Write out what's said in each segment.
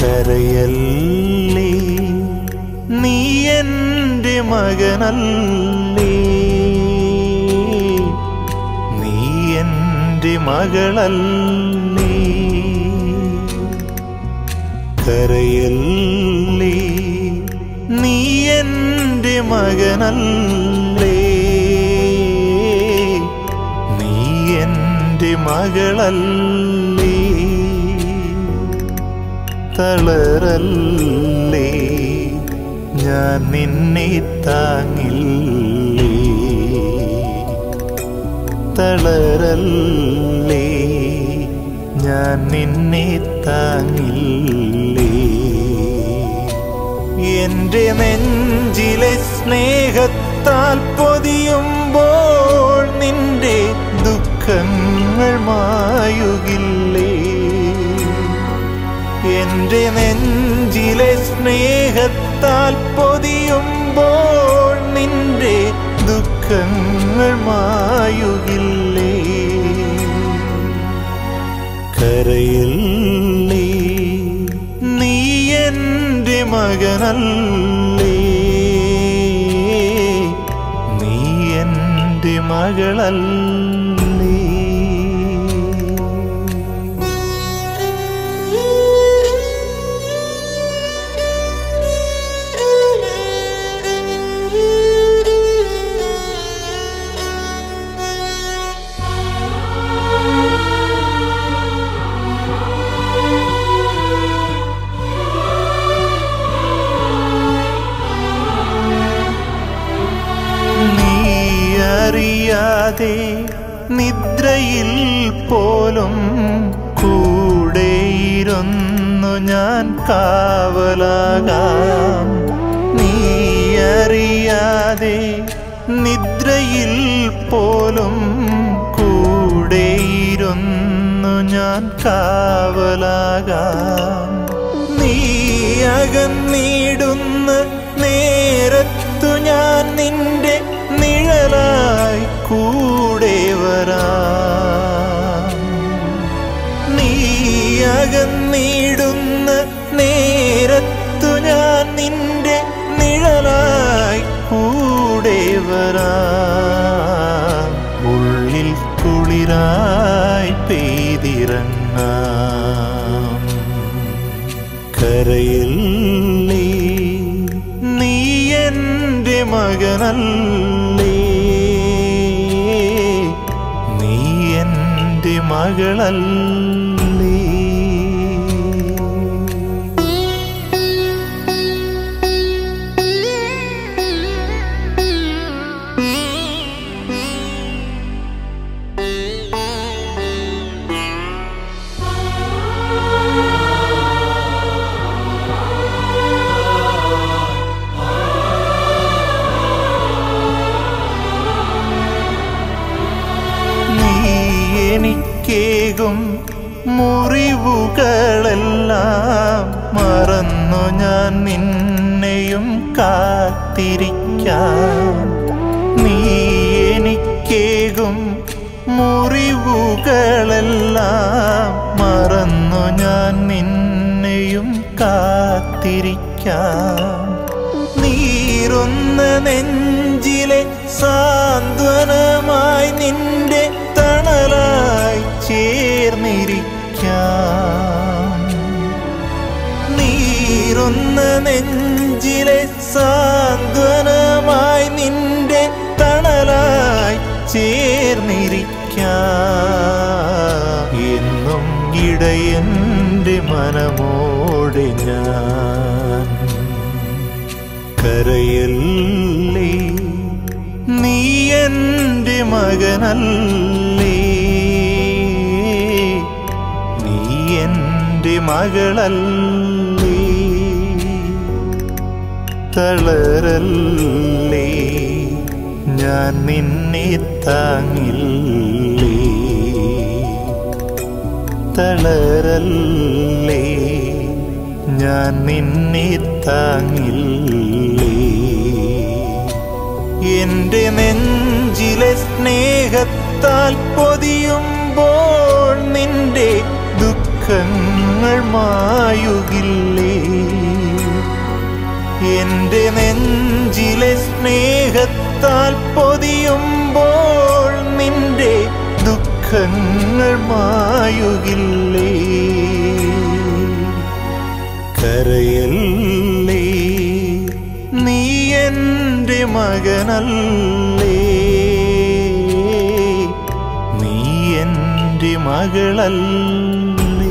കരയല്ലേ നീ എൻ്റെ മകനല്ലേ നീ എൻ്റെ മകളല്ലേ കരയല്ലേ നീ എൻ്റെ മകനല്ലേ നീ എൻ്റെ മകളല്ലേ തളരല്ലേ ഞാൻ നിന്നെ താങ്ങില്ലേ തളരല്ലേ ഞാൻ നിന്നെ താങ്ങില്ലേ എന്റെ നെഞ്ചിലെ സ്നേഹത്താൽ പൊതിയുമ്പോൾ നിന്റെ ദുഃഖങ്ങൾ മായുകില്ലേ എന്റെ നെഞ്ചിലെ സ്നേഹത്താൽ പൊതിയുമ്പോൾ നിന്റെ ദുഃഖങ്ങൾ മായുകില്ലേ കരയില്ലേ നീ എൻ്റെ മകനല്ലേ നീ എൻ്റെ മകളല്ലേ നീ അറിയാതെ നിദ്രയിൽ പോലും കൂടെയിരുന്നു ഞാൻ കാവലാകാം നീ അറിയാതെ നിദ്രയിൽ പോലും കൂടെയിരുന്നു ഞാൻ കാവലാകാം നീ അകന്നിടുന്ന നേരത്തു ഞാൻ നിന്റെ നിഴലായി കൂടെ വരാം നീ അകന്നിടുന്ന നേരത്തു ഞാൻ നിന്റെ നിഴലായി കൂടെ വരാം ഉള്ളിൽ കുളിരായി പെയ്തിറങ്ങാം കരയില്ലേ നീ എൻ്റെ മകനല്ലേ നീ എൻ്റെ മകളല്ലേ നീ എനിക്കേകും മുറിവുകളെല്ലാം മറന്നു ഞാൻ നിന്നെയും കാത്തിരിക്കാം നീ എനിക്കേകും മുറിവുകളെല്ലാം മറന്നു ഞാൻ നിന്നെയും കാത്തിരിക്കാം നീറുന്ന നെഞ്ചിലെ സാന്ത്വനമായി നിന്റെ തണലായി ചേർന്നിരിക്കാം നീറുന്ന നെഞ്ചിലെ സാന്ത്വനമായി നിന്റെ തണലായി ചേർന്നിരിക്കാം എന്നും ഇടയന്റെ മനമോടെ ഞാൻ കരയല്ലേ നീ എൻ്റെ മകനല്ലേ നീ എൻ്റെ മകളല്ലേ തളരല്ലേ ഞാൻ നിന്നെ താങ്ങില്ലേ തളരല്ലേ ഞാൻ നിന്നെ താങ്ങില്ലേ എന്റെ നെഞ്ചിലെ സ്നേഹത്താൽ പൊതിയുമ്പോൾ നിന്റെ ദുഃഖങ്ങൾ മായുകില്ലേ എന്റെ നെഞ്ചിലെ സ്നേഹത്താൽ പൊതിയുമ്പോൾ നിന്റെ ദുഃഖങ്ങൾ മായുകില്ലേ കരയല്ലേ നീ എൻ്റെ മകനല്ലേ നീ എൻ്റെ മകളല്ലേ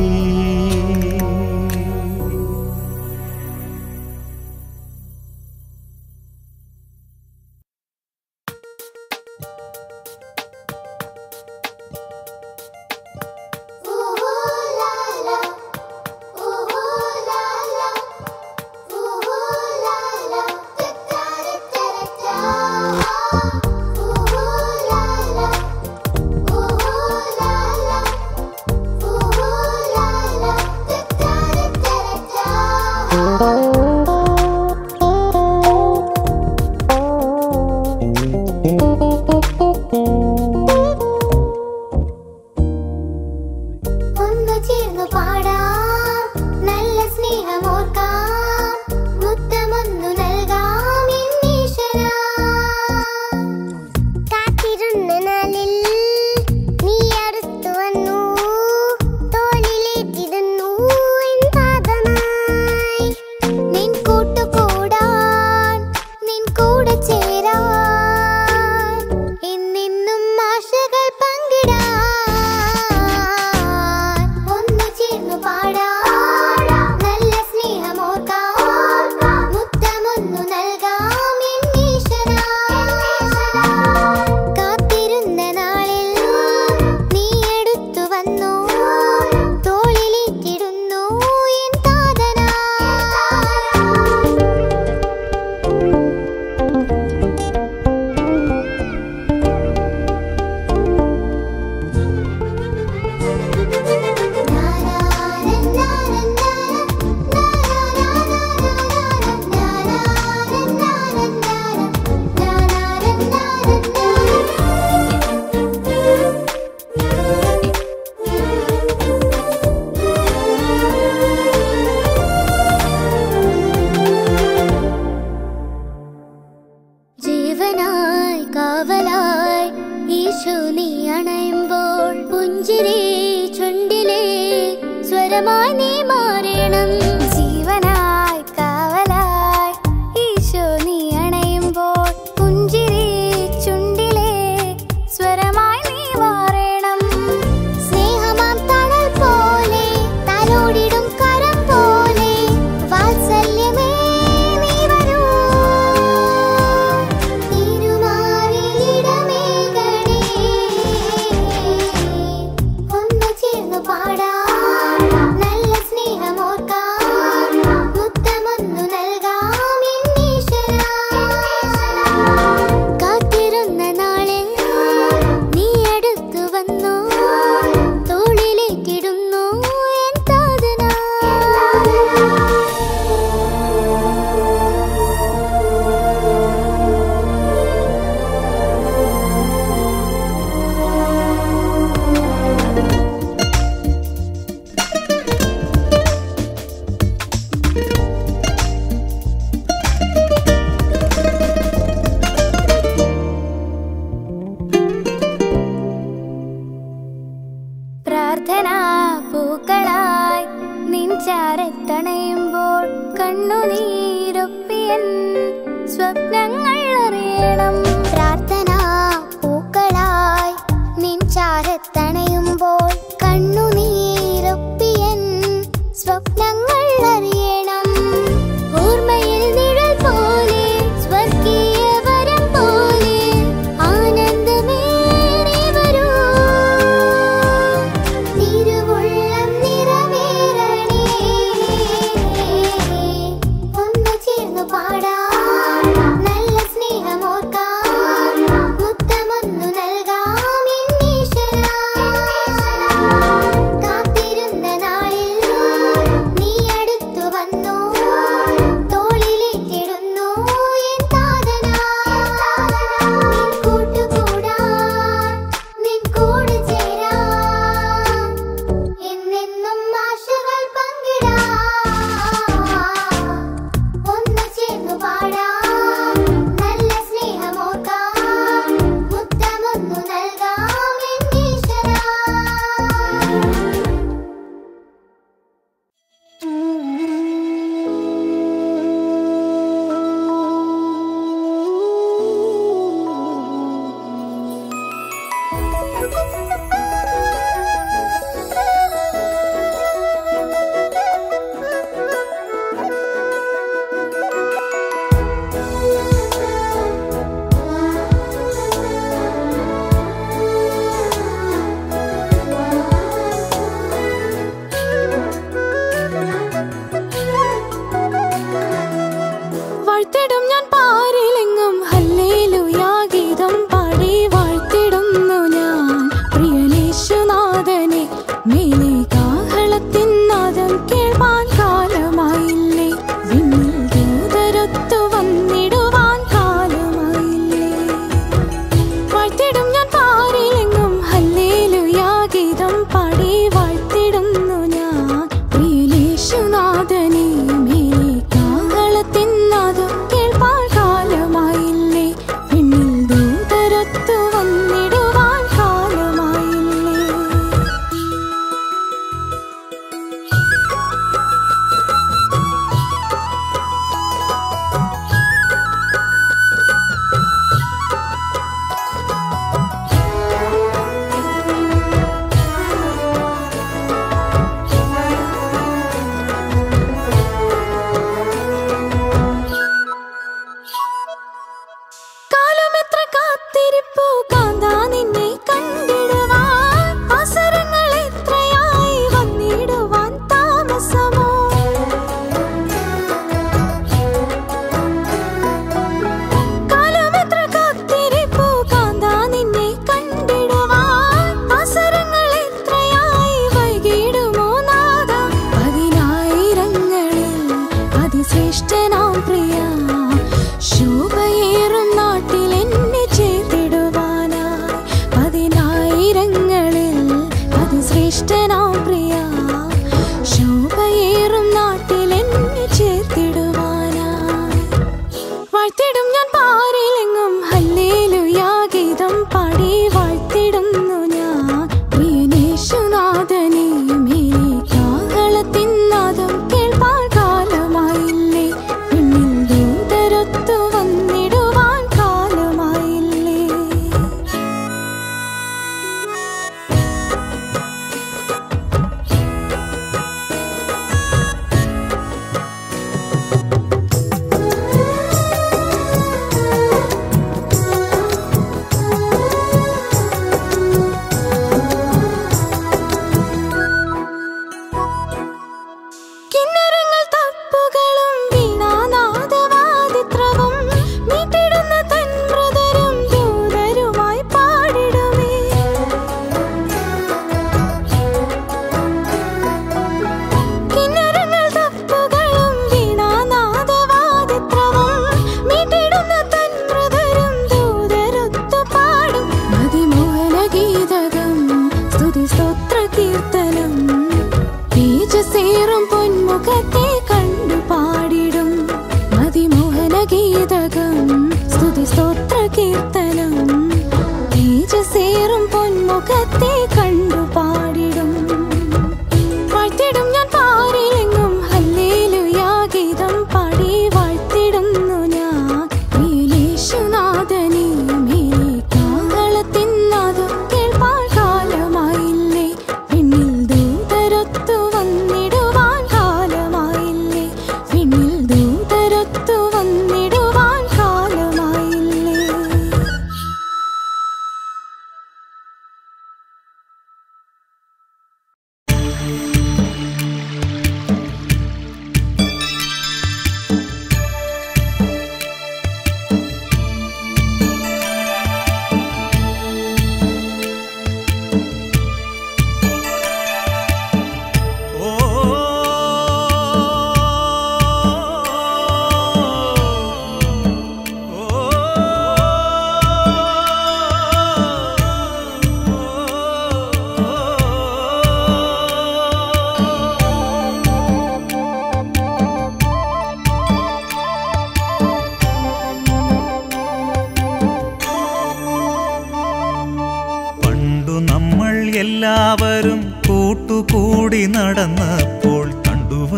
ഒന്നു ചേർന്നു പാടാം നല്ല സ്നേഹമോർക്കാം മുത്തമൊന്നു നൽകാം എന്നീശ്വരാ കാത്തിരുന്ന നാളിൽ നീ അടുത്തു വന്നു തോളിലേറ്റിരുന്നു എൻ പാദമായി നിൻ കൂട്ടുകൂടാൻ നിൻ കൂടെ ചേരാൻ എന്നെന്നും ആശകൾ പങ്കിടാൻ ഒന്നു ചേർന്നു പാടാം നല്ല സ്നേഹമോർക്കാം മുത്തമൊന്നു നൽകാം എന്നീശ്വരാ കാത്തിരുന്ന നാളിൽ നീ അടുത്തു വന്നു തോളിലേറ്റിടുന്നു എൻ താതനാ ജീവനായി കാവലായി ഈശോ നീ അണയുമ്പോൾ പുഞ്ചിരി ചുണ്ടിലെ സ്വരമായി നീ മാറണം ജീവനായി കാവലായി ഈശോ നീ അണയുമ്പോൾ പുഞ്ചിരി ചുണ്ടിലെ സ്വരമായി നീ മാറണം സ്നേഹമാം തണൽ പോലെ തലോടിടും കരം പോലെ വാത്സല്യമേ നീ വരൂ തിരുമാറിയിടമേകണേ ഒന്നു ചേർന്നു പാടാം നല്ല സ്നേഹമോർക്കാം മുത്തമൊന്നു നൽകാം എന്നീശ്വരാ കാത്തിരുന്ന നാളിൽ നീ അടുത്തു വന്നു തോളിലേറ്റിടുന്നു എൻ താതനാ പ്രാർത്ഥന പൂക്കളായി നിൻ ചാരത്തണയുമ്പോൾ കണ്ണുനീരൊപ്പിയൻ സ്വപ്നങ്ങൾ അറിയണം പ്രാർത്ഥന പൂക്കളായി നിൻ ചാരത്തണയുമ്പോൾ കണ്ണുനീരൊപ്പിയൻ സ്വപ്നങ്ങൾ അറിയണം ഓർമ്മയിൽ നിഴൽ പോലെ സ്വർഗീയ വരം പോലെ ആനന്ദമേ നീ വരൂ തിരുവുള്ളം നിറവേറണേ ഒന്നു ചേർന്നു പാടാം നല്ല സ്നേഹമോർക്കാം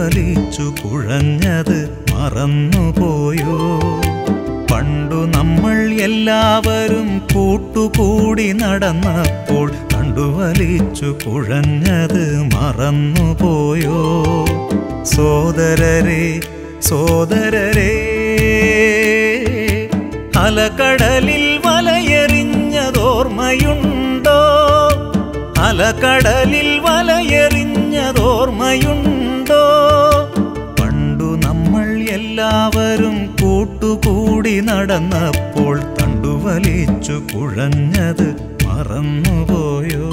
തണ്ടുവലിച്ചു കുഴഞ്ഞത് മറന്നുപോയോ പണ്ടു നമ്മൾ എല്ലാവരും കൂട്ടുകൂടി നടന്നപ്പോൾ തണ്ടുവലിച്ചു കുഴഞ്ഞത് മറന്നുപോയോ സോദരരെ സോദരരെ അലകടലിൽ വലയെറിഞ്ഞതോർമ്മയുണ്ടോ അലകടലിൽ വലയെറിഞ്ഞതോർമ്മയുണ്ടോ പണ്ടു നമ്മൾ എല്ലാവരും കൂട്ടുകൂടി നടന്നപ്പോൾ തണ്ടുവലിച്ചു കുഴഞ്ഞത് മറന്നുപോയോ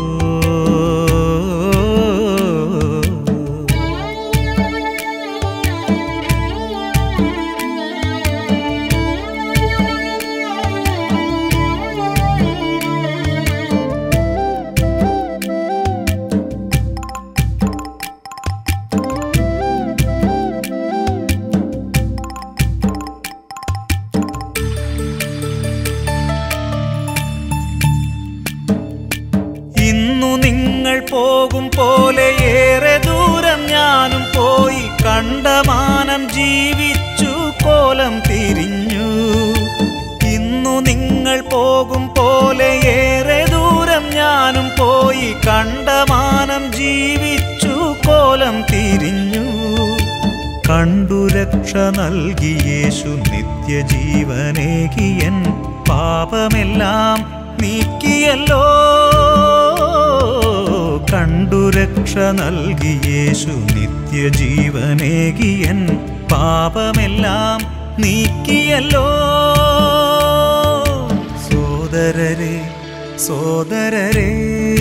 ഇന്നു നിങ്ങൾ പോകും പോലെ ഏറെ ദൂരം ഞാനും പോയി കണ്ടമാനം ജീവിച്ചു കോലം തിരിഞ്ഞു ഇന്നു നിങ്ങൾ പോകും പോലെ ഏറെ ദൂരം ഞാനും പോയി കണ്ടമാനം ജീവിച്ചു കോലം തിരിഞ്ഞു കണ്ടു രക്ഷ നൽകി യേശു നിത്യജീവനേകിയൻ പാപമെല്ലാം നീക്കിയല്ലോ കണ്ടു രക്ഷ നൽകി യേശു നിത്യജീവനേകിയൻ പാപമെല്ലാം നീക്കിയല്ലോ സോദരരെ സോദരരെ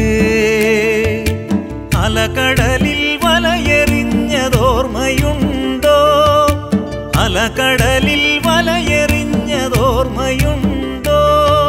അലകടലിൽ വലയെറിഞ്ഞതോർമ്മയുണ്ടോ അലകടലിൽ വലയെറിഞ്ഞതോർമ്മയുണ്ടോ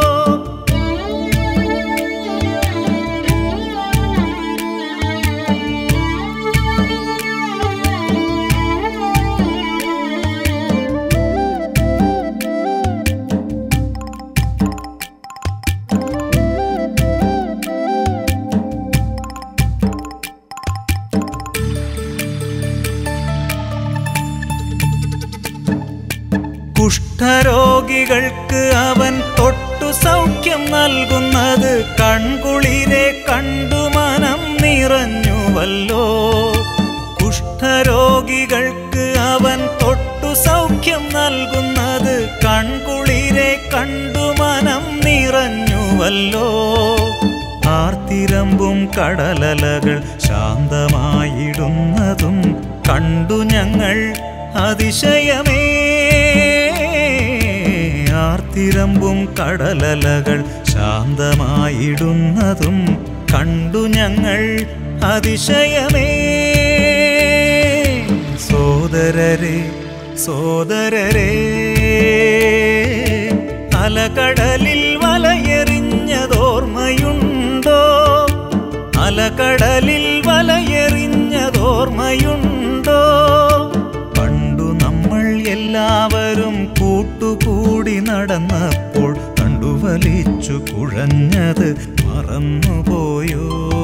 കുഷ്ഠരോഗികൾക്ക് അവൻ തൊട്ടു സൗഖ്യം നൽകുന്നത് കൺകുളിരെ കണ്ടു മനം നിറഞ്ഞുവല്ലോ കുഷ്ഠരോഗികൾക്ക് അവൻ തൊട്ടു സൗഖ്യം നൽകുന്നത് കൺകുളിരെ കണ്ടു മനം നിറഞ്ഞുവല്ലോ ആർത്തിരമ്പും കടലലകൾ ശാന്തമായിടുന്നതും കണ്ടു ഞങ്ങൾ അതിശയമേ ആർത്തിരമ്പും കടലലകൾ ശാന്തമായിടുന്നതും കണ്ടു ഞങ്ങൾ അതിശയമേ സോദരരെ സോദരരെ അലകടലിൽ വലയെറിഞ്ഞതോർമ്മയുണ്ടോ അലകടലിൽ വലയെറിഞ്ഞതോർമ്മയുണ്ടോ പണ്ടു നമ്മൾ എല്ലാവരും കൂട്ടുകൂടി നടന്നപ്പോൾ കണ്ടുവലിച്ചു കുഴഞ്ഞത് മറന്നുപോയോ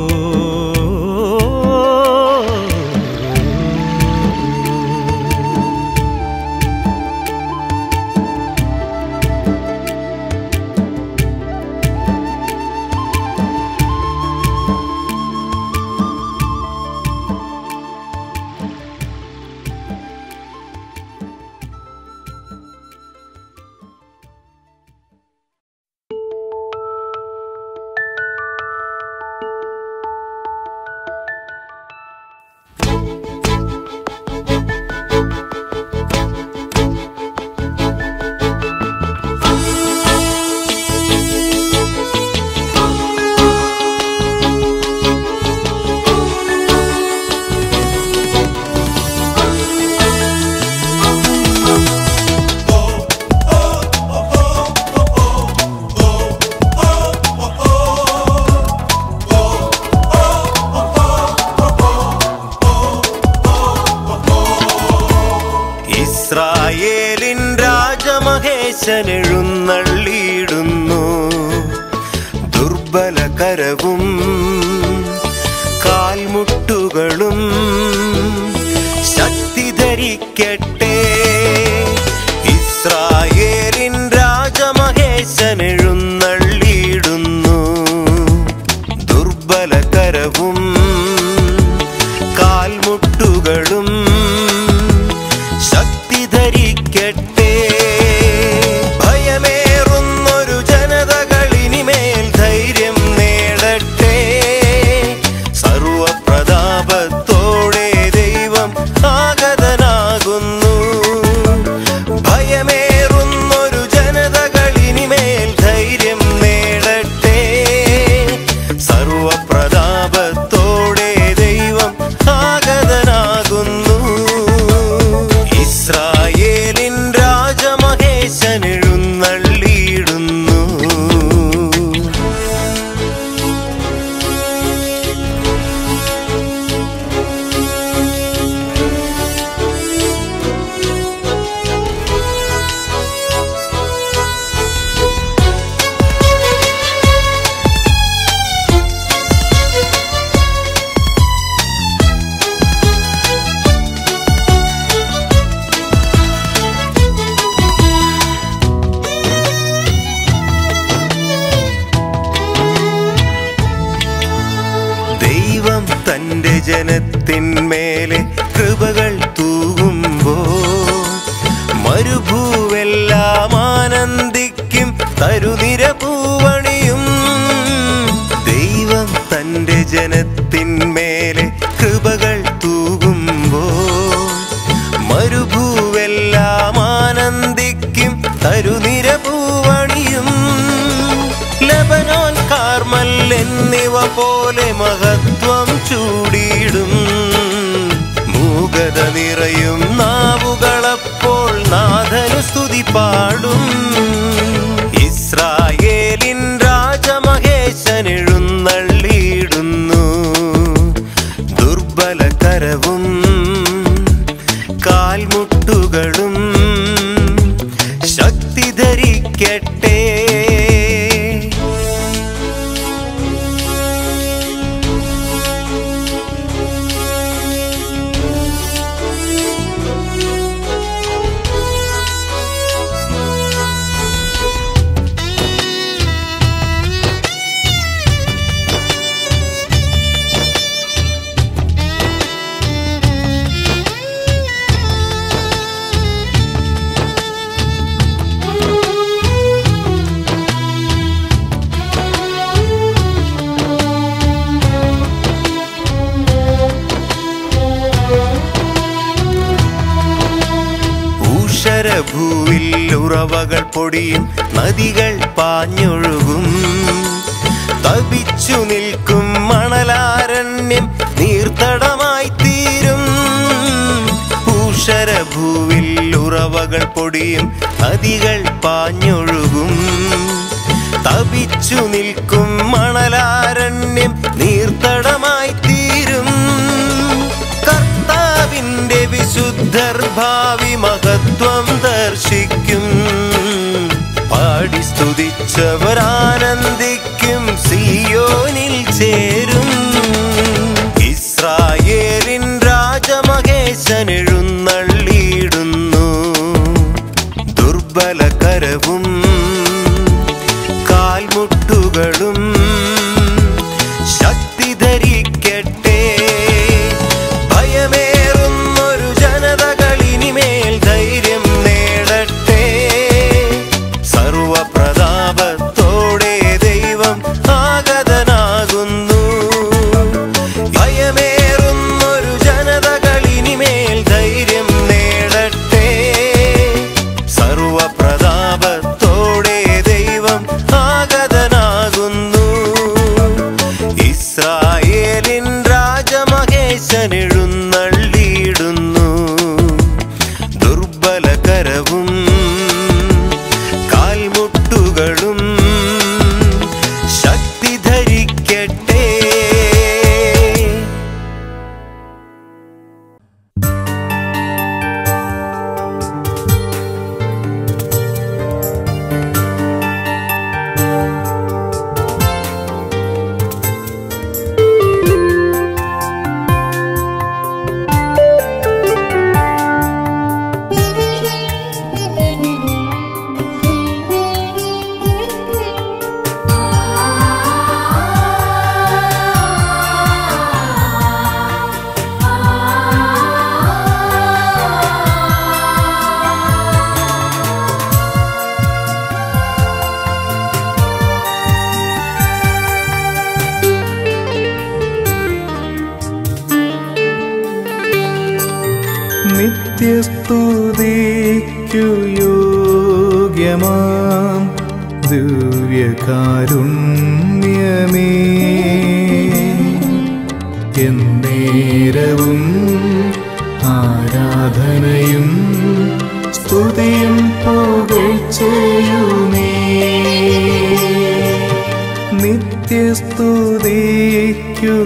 ഇസ്രായേലിൻ രാജമഹേശൻ എഴുന്നള്ളിയിടുന്നു ദുർബല കരവും കാൽമുട്ടുകളും ശക്തി ധരിക്കട്ടെ ഇസ്രായേലിൻ രാജമഹേശൻ എഴുന്നള്ളിയിടുന്നു ദുർബലകരവും കാൽമുട്ടുകളും ശക്തി ധരിക്കട്ടെ ഭയമേറുന്നൊരു ജനതകളിനിമേൽ ധൈര്യം നേടട്ടെ സർവപ്രതാപത്തോടെ ദൈവം ആഗതനാകുന്നു ഭയമേറുന്നൊരു ജനതകളിനിമേൽ ധൈര്യം നേടട്ടെ സർവപ്രതാപത്തോടെ ദൈവം ആഗതനാകുന്നു ഇസ്രായേലിൻ രാജമഹേശൻ എഴുന്നള്ളിയിടുന്നു ദൈവം തന്റെ ജനത്തിന്മേലെ കൃപകൾ തൂകുമ്പോൾ മരുഭൂവെല്ലാം ആനന്ദിക്കും തരുനിര പൂവണിയും ദൈവം തന്റെ ജനത്തിന്മേലെ കൃപകൾ തൂകുമ്പോൾ മരുഭൂവെല്ലാം ആനന്ദിക്കും തരുനിര പൂവണിയും ലബനോൻ കാർമൽ എന്നിവ പോലെ മഹത്വം ചൂടിയിടും മൂകത നിറയും നാവുകളപ്പോൾ നാഥനു സ്തുതി പാടും ഇസ്രായേലിൻ രാജമഹേശൻ എഴുന്നള്ളിയിടുന്നു ദുർബലകരവും കാൽമുട്ടുകളും ശക്തി ധരിക്കട്ടെ ഊഷരഭൂവിൽ ഉറവകൾ പൊടിയും നദികൾ പാഞ്ഞൊഴുകും തപിച്ചു നിൽക്കും മണലാരണ്യം നീർത്തടമായി തീരും ഊഷരഭൂവിൽ ഉറവകൾ പൊടിയും നദികൾ പാഞ്ഞൊഴുകും തപിച്ചു നിൽക്കും മണലാരണ്യം നീർത്തടമായി തീരും കർത്താവിന്റെ വിശുദ്ധർ ഭാവി മഹത്വം ദർശിക്കും പാടി സ്തുതിച്ചവർ ആനന്ദിക്കും സിയോനിൽ ചേരും ഇസ്രായേലിൻ രാജമഹേശൻ എഴുന്നള്ളിയിടുന്നു ദുർബലകരവും കാൽമുട്ടുകളും ശക്തി ധരിക്കട്ടെ ഭയമേറുന്നൊരു ജനതകളിനിമേൽ ധൈര്യം നേടട്ടെ സർവപ്രതാപത്തോടെ ദൈവം ആഗതനാകുന്നു ഭയമേറുന്നൊരു ജനതകളിനിമേൽ ധൈര്യം നേടട്ടെ സർവപ്രതാപത്തോടെ നിത്യസ്തുതിക്കു യോഗ്യമാം ദിവ്യകാരുണ്യമേ എന്നേരവും ആരാധനയും സ്തുതിയും പുകഴ്ചയുമേ നിത്യസ്തുതിക്കു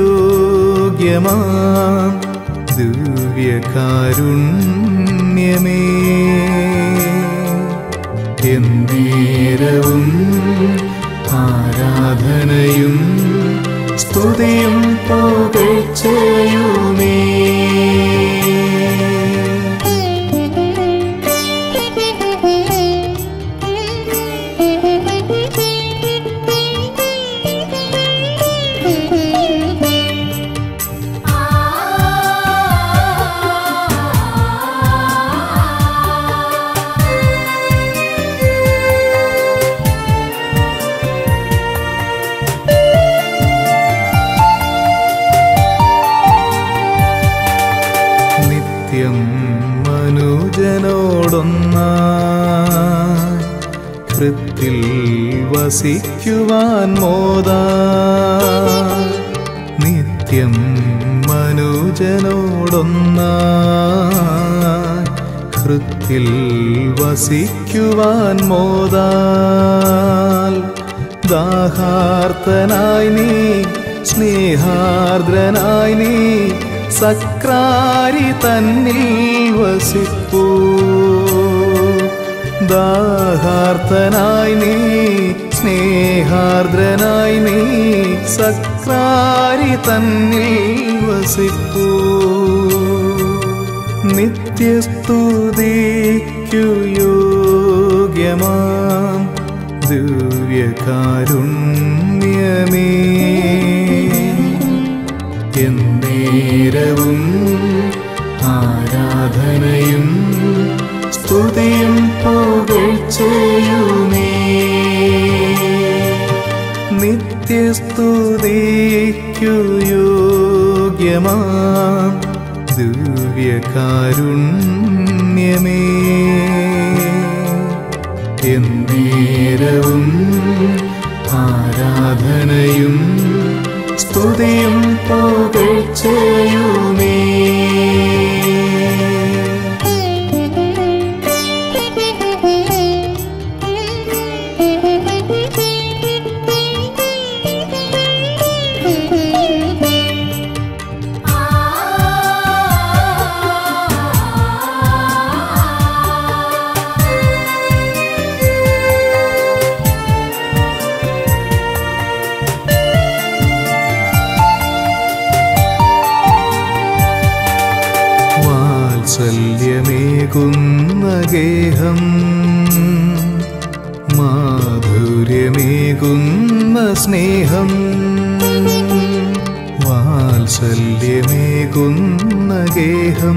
യോഗ്യമാം ദിവ്യകാരുണ്യമേ എന്നേരവും ആരാധനയും സ്തുതിയും പുകഴ്ചയുമേ നിത്യം മനുജനോടൊന്നായി കൃത്തിൽ വസിക്കുവാൻ മോദ നിത്യം മനുജനോടൊന്നായി കൃത്തിൽ വസിക്കുവാൻ മോദാൽ ദാഹാർത്തനായി നീ സ്നേഹാർദ്രനായി നീ സക്രാരി തന്നിൽ വസിപ്പൂ ദാഹാർത്തനായി നീ സ്നേഹാർദ്രനായി നീ സക്രാരി തന്നിൽ വസിപ്പൂ നിത്യസ്തുതിക്കു യോഗ്യമാം ദിവ്യകാരുണ്യമേ എന്നേരവും ആരാധനയും സ്തുതിയും പുകഴ്ചയുമേ നിത്യസ്തുതിക്കു യോഗ്യമാം ദിവ്യകാരുണ്യമേ എന്നേരവും ആരാധനയും സ്തുതിയും പുകഴ്ചയുമേ വാത്സല്യമേകുന്ന ഗേഹം മാധുര്യമേകുന്ന സ്നേഹം വാത്സല്യമേകുന്ന ഗേഹം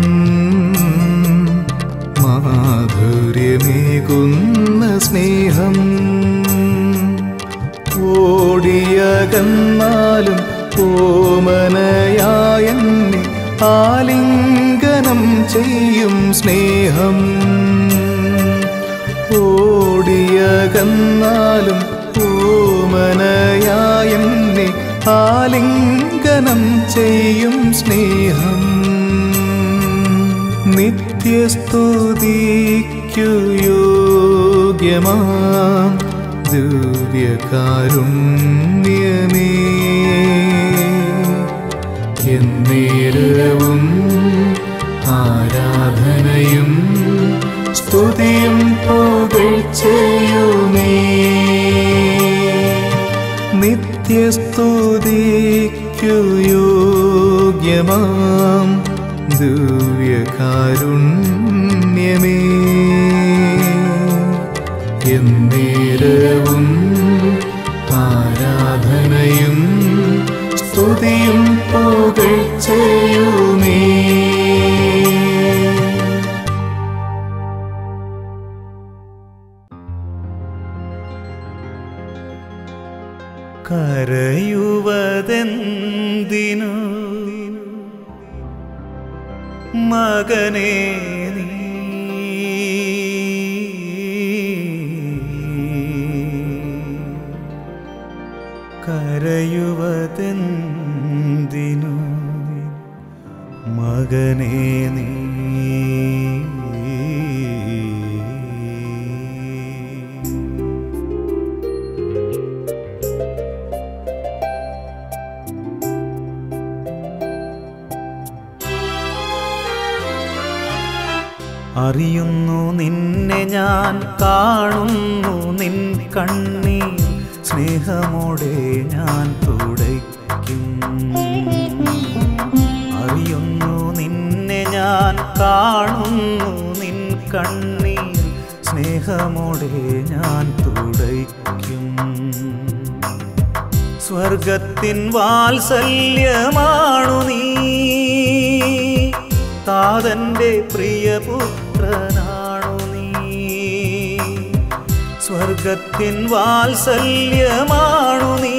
മാധുര്യമേകുന്ന സ്നേഹം ഓടിയകന്നാലും ഓമനയായെന്നെ ആലിംഗനം ചെയ്യും സ്നേഹം ഓടിയകന്നാലും ഓമനയായെന്നെ ആലിംഗനം ചെയ്യും സ്നേഹം നിത്യസ്തുതിക്കു യോഗ്യമാം ദിവ്യകാരുണ്യമേ എന്നേരവും ആരാധനയും സ്തുതിയും പുകഴ്ചയുമേ നിത്യസ്തുതിക്കു യോഗ്യമാം ദിവ്യകാരുണ്യമേ എന്നേരവും ആരാധനയും സ്തുതിയും പുകഴ്ചയുമേ കരയുവതെന്തിനു മകനെ അറിയുന്നു നിന്നെ ഞാൻ കാണുന്നു നിൻ കണ്ണീർ സ്നേഹമോടെ ഞാൻ തുടയ്ക്കും അറിയുന്നു നിന്നെ ഞാൻ കാണുന്നു നിൻ കണ്ണീർ സ്നേഹമോടെ ഞാൻ തുടയ്ക്കും സ്വർഗത്തിൻ വാത്സല്യമാണു നീ താതന്റെ പ്രിയപുത്രനാണു നീ സ്വർഗത്തിൻ വാത്സല്യമാണു നീ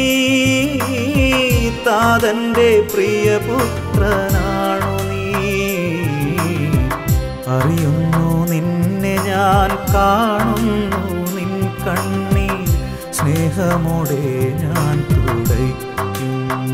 താതന്റെ പ്രിയപുത്രനാണു നീ അറിയുന്നു നിന്നെ ഞാൻ കാണുന്നു നിൻ കണ്ണീർ സ്നേഹമോടെ ഞാൻ തുടയ്ക്കും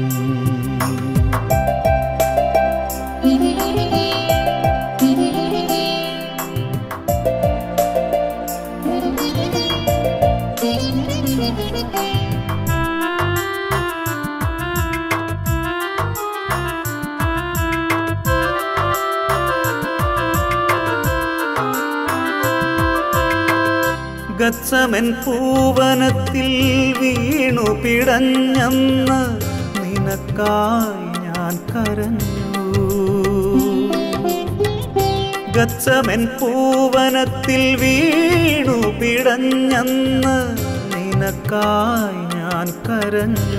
ഗത്സമൻ പൂവനത്തിൽ വീണു പിടഞ്ഞെന്ന് നിനക്കായി ഞാൻ കരഞ്ഞു ഗത്സമൻ പൂവനത്തിൽ വീണു പിടഞ്ഞെന്ന് നിനക്കായി ഞാൻ കരഞ്ഞു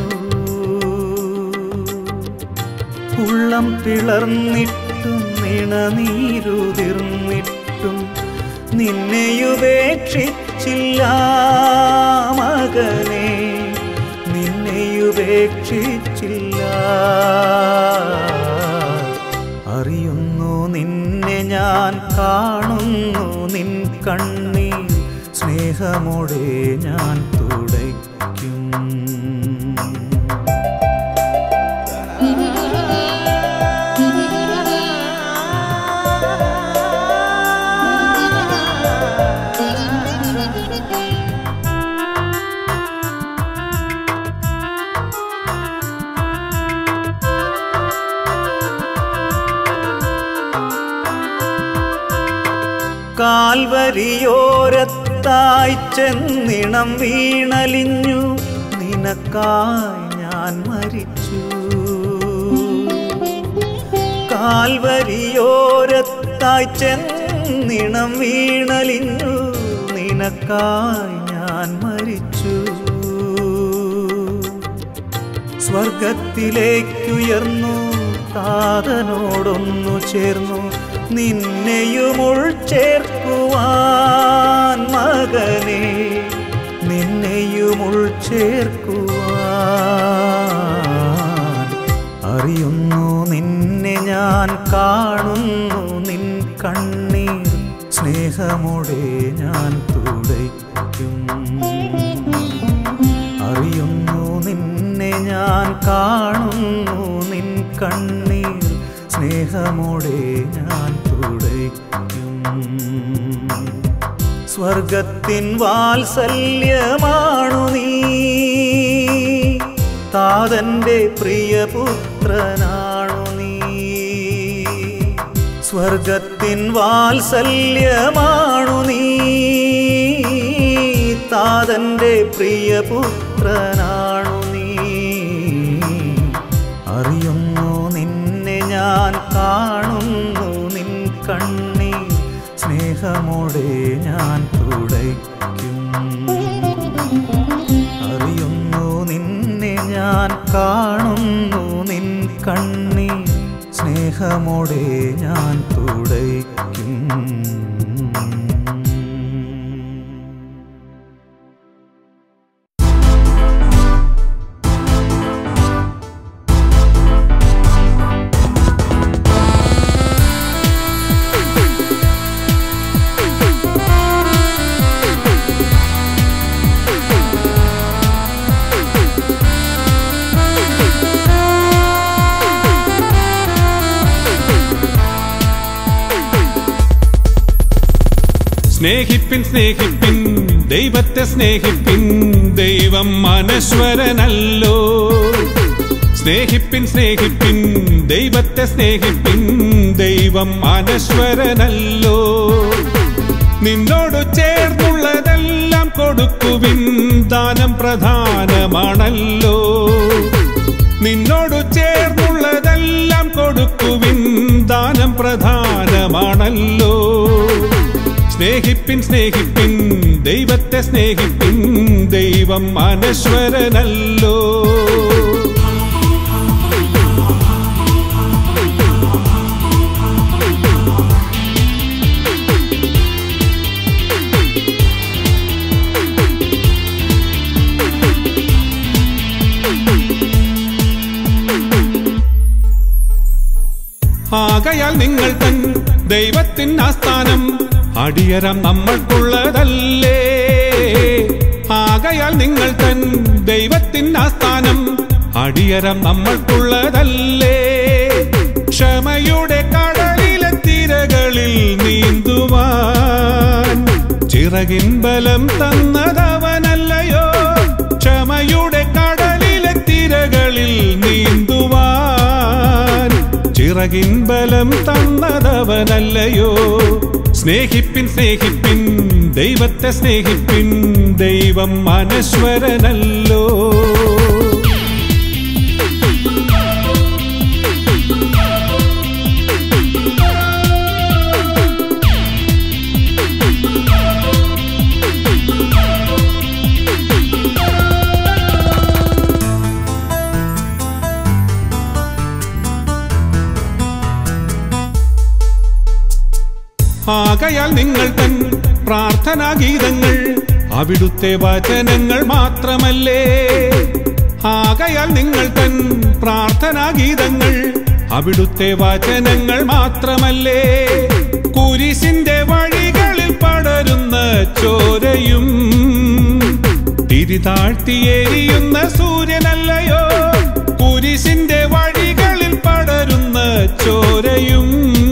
ഉള്ളം പിളർന്നിട്ടും നിണനീരുതിർന്നിട്ടും നിന്നെയുപേക്ഷിച്ചില്ല മകനെ നിന്നെയുപേക്ഷിച്ചില്ല അറിയുന്നു നിന്നെ ഞാൻ കാണുന്നു നിൻ കണ്ണീർ സ്നേഹമോടെ ഞാൻ തുടയ്ക്കും കാൽവരിയോരത്തായി ചെന്നിണം വീണലിഞ്ഞു നിനക്കായി ഞാൻ മരിച്ചു കാൽവരിയോരത്തായി ചെന്നിണം വീണലിഞ്ഞു നിനക്കായി ഞാൻ മരിച്ചു സ്വർഗത്തിലേക്കുയർന്നു താതനോടൊന്നു ചേർന്നു നിന്നെയും ഉൾച്ചേർക്കുവാൻ മകനെ നിന്നെയും ഉൾച്ചേർക്കുവാൻ അറിയുന്നു നിന്നെ ഞാൻ കാണുന്നു നിൻ കണ്ണീർ സ്നേഹമോടെ ഞാൻ തുടയ്ക്കും അറിയുന്നു നിന്നെ ഞാൻ കാണുന്നു നിൻ കണ്ണീർ സ്നേഹമോടെ ഞാൻ തുടയ്ക്കും സ്വർഗത്തിൻ വാത്സല്യമാണു നീ താതന്റെ പ്രിയപുത്രനാണു നീ സ്വർഗത്തിൻ വാത്സല്യമാണു നീ താതന്റെ പ്രിയപുത്രനാണു നീ അറിയുന്നു നിന്നെ ഞാൻ കാണുന്നു നിൻ കണ്ണീർ സ്നേഹമോടെ ഞാൻ തുടയ്ക്കും അറിയുന്നു നിന്നെ ഞാൻ കാണുന്നു നിൻ കണ്ണീർ സ്നേഹമോടെ ഞാൻ തുടയ്ക്കും സ്നേഹിപ്പിൻ സ്നേഹിപ്പിൻ ദൈവത്തെ സ്നേഹിപ്പിൻ ദൈവം അനശ്വരനല്ലോ സ്നേഹിപ്പിൻ സ്നേഹിപ്പിൻ ദൈവത്തെ സ്നേഹിപ്പിൻ ദൈവം ദൈവം അനശ്വരനല്ലോ നിന്നോട് ചേർന്നുള്ളതെല്ലാം കൊടുക്കുവിൻ ദാനം പ്രധാനമാണല്ലോ നിന്നോട് ചേർന്നുള്ളതെല്ലാം കൊടുക്കുവിൻ ദാനം പ്രധാനമാണല്ലോ സ്നേഹിപ്പിൻ സ്നേഹിപ്പിൻ ദൈവത്തെ സ്നേഹിപ്പിൻ ദൈവം അനശ്വരനല്ലോ ആകയാൽ നിങ്ങൾ തൻ ദൈവത്തിൻ ആസ്ഥാനം അടിയരം നമ്മൾക്കുള്ളതല്ലേ ആകയാൽ നിങ്ങൾ തൻ ദൈവത്തിൻ ആസ്ഥാനം അടിയരം നമ്മൾക്കുള്ളതല്ലേ ക്ഷമയുടെ കടലിലെ തിരകളിൽ നീന്തുവാൻ ചിറകിൻ ബലം തന്നതവനല്ലയോ ക്ഷമയുടെ കടലിലെ തിരകളിൽ നീന്തുവാൻ ചിറകിൻ ബലം തന്നതവനല്ലയോ സ്നേഹിപ്പിൻ സ്നേഹിപ്പിൻ ദൈവത്തെ സ്നേഹിപ്പിൻ ദൈവം അനശ്വരനല്ലോ ആകയാൽ നിങ്ങൾ തൻ പ്രാർത്ഥനാ ഗീതങ്ങൾ അവിടുത്തെ വചനങ്ങൾ മാത്രമല്ലേ ആകയാൽ നിങ്ങൾ തൻ പ്രാർത്ഥനാ ഗീതങ്ങൾ അവിടുത്തെ വചനങ്ങൾ മാത്രമല്ലേ കുരിശിന്റെ വഴികളിൽ പടരുന്ന ചോരയും തിരിതാഴ്ത്തിയെരിയുന്ന സൂര്യനല്ലയോ കുരിശിന്റെ വഴികളിൽ പടരുന്ന ചോരയും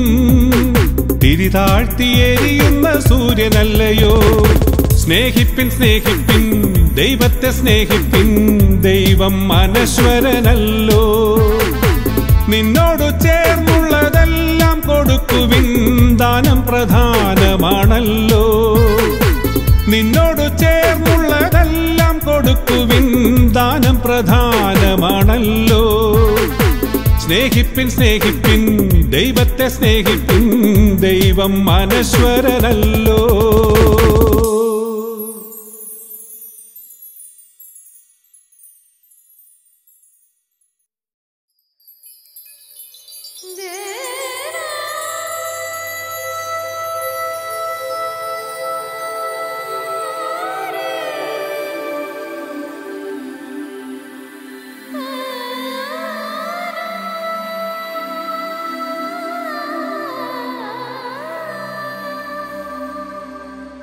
തിരിതാഴ്ത്തിയെരിയുന്ന സൂര്യനല്ലയോ സ്നേഹിപ്പിൻ സ്നേഹിപ്പിൻ ദൈവത്തെ സ്നേഹിപ്പിൻ ദൈവം അനശ്വരനല്ലോ നിന്നോട് ചേർന്നുള്ളതെല്ലാം കൊടുക്കുവിൻ ദാനം പ്രധാനമാണല്ലോ നിന്നോട് ചേർന്നുള്ളതെല്ലാം കൊടുക്കുവിൻ ദാനം പ്രധാനമാണല്ലോ സ്നേഹിപ്പിൻ സ്നേഹിപ്പിൻ ദൈവത്തെ സ്നേഹിപ്പിൻ ദൈവം അനശ്വരനല്ലോ ആ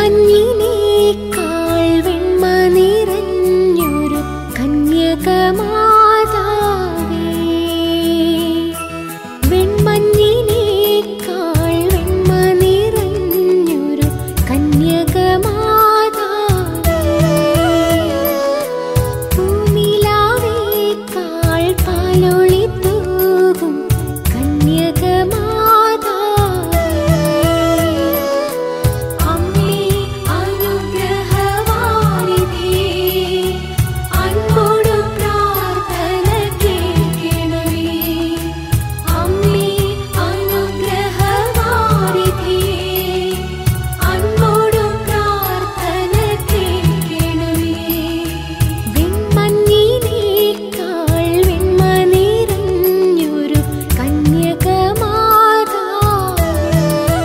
വെൺമഞ്ഞിനേക്കാൾ വെണ്മ നിറഞ്ഞൊരു കന്യകമാതാവേ വെൺമഞ്ഞിനേക്കാൾ വെണ്മ നിറഞ്ഞൊരു കന്യകമാതാവേ പൂനിലാവേക്കാൾ പാലൊളി തൂകും കന്യകമാതാവേ അമ്മേ അനുഗ്രഹവാരിധി അൻപോടു പ്രാർത്ഥന കേൾക്കണമേ അമ്മേ അനുഗ്രഹവാരിധി അൻപോടു പ്രാർത്ഥന കേൾക്കണമേ വെൺമഞ്ഞിനേക്കാൾ വെണ്മ നിറഞ്ഞൊരു കന്യകമാതാവേ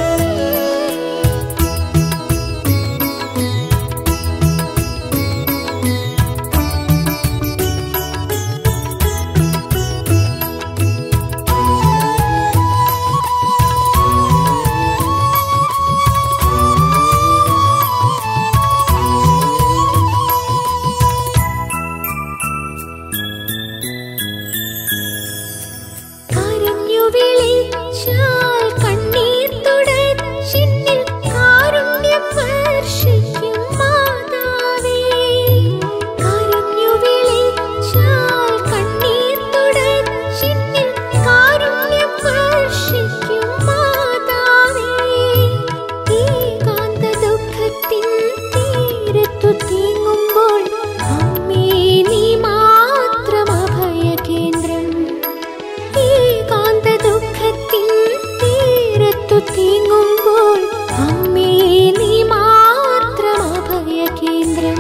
കരഞ്ഞു വിളിച്ചാൽ കണ്ണീർ തുടച്ചിന്നിൽ കാരുണ്യം വർഷിക്കും മാതാവേ കരഞ്ഞു വിളിച്ചാൽ കണ്ണീർ തുടച്ചിന്നിൽ കാരുണ്യം വർഷിക്കും മാതാവേ ഏകാന്ത ദുഃഖത്തിൻ തീരത്തു തീങ്ങുമ്പോൾ അമ്മേ നീ മാത്രം അഭയകേന്ദ്രം ഏകാന്ത ദുഃഖത്തിൻ തീരത്തു തീങ്ങുമ്പോൾ അമ്മേ നീ മാത്രം അഭയകേന്ദ്രം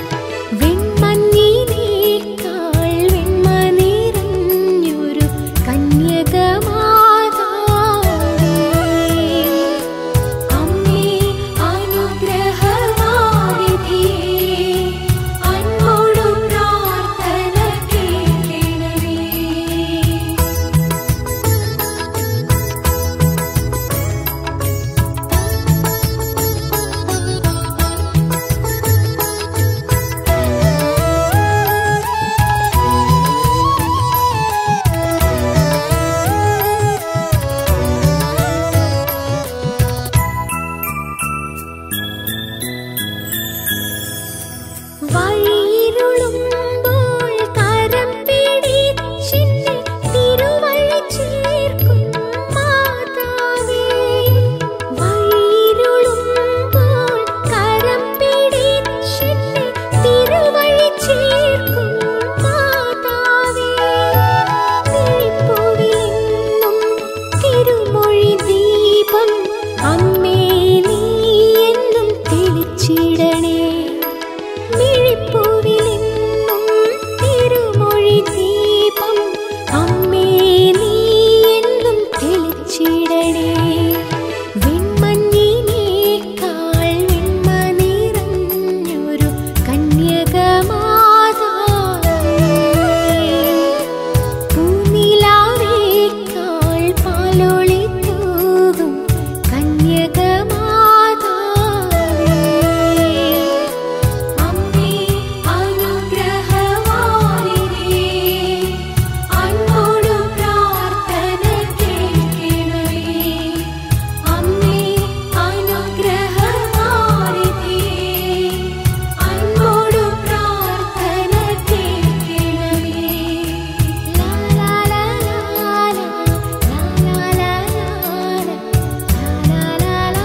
വെൺമഞ്ഞിനേക്കാൾ വെണ്മ നിറഞ്ഞൊരു കന്യകമാതാവേ അമ്മേ അനുഗ്രഹവാരിധി അൻപോടു പ്രാർത്ഥന കേൾക്കണമേ വഴിയിരുളുമ്പോൾ കരം പിടിച്ചെന്നെ തിരുവഴി ചേർക്കും മാതാവേ വഴിയിരുളുമ്പോൾ കരം പിടിച്ചെന്നെ തിരുവഴി ചേർക്കും മാതാവേ വിളിപ്പുവിലെന്നും തിരുമൊഴി ദീപം അമ്മേ നീ എന്നും തെളിച്ചിടണേ മിഴിപ്പൂവിലെന്നും തിരുമൊഴി ദീപം അമ്മേ നീ എന്നും തെളിച്ചിടണേ വെൺമഞ്ഞിനേക്കാൾ വെണ്മ നിറഞ്ഞൊരു കന്യകമാതാവേ പൂനിലാവേക്കാൾ പാലൊളി തൂകും കന്യകമാതാവേ അമ്മേ അനുഗ്രഹവാരിധി അൻപോടു പ്രാർത്ഥന കേൾക്കണമേ അമ്മേ അനുഗ്രഹവാരിധി അൻപോടു പ്രാർത്ഥന കേൾക്കണമേ ലാ ലാ ലാ ലാ ലാ ലാ ലാ ലാ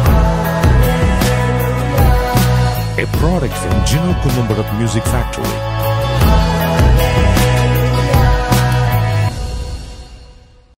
a product from Gino Columbarat Music Factory.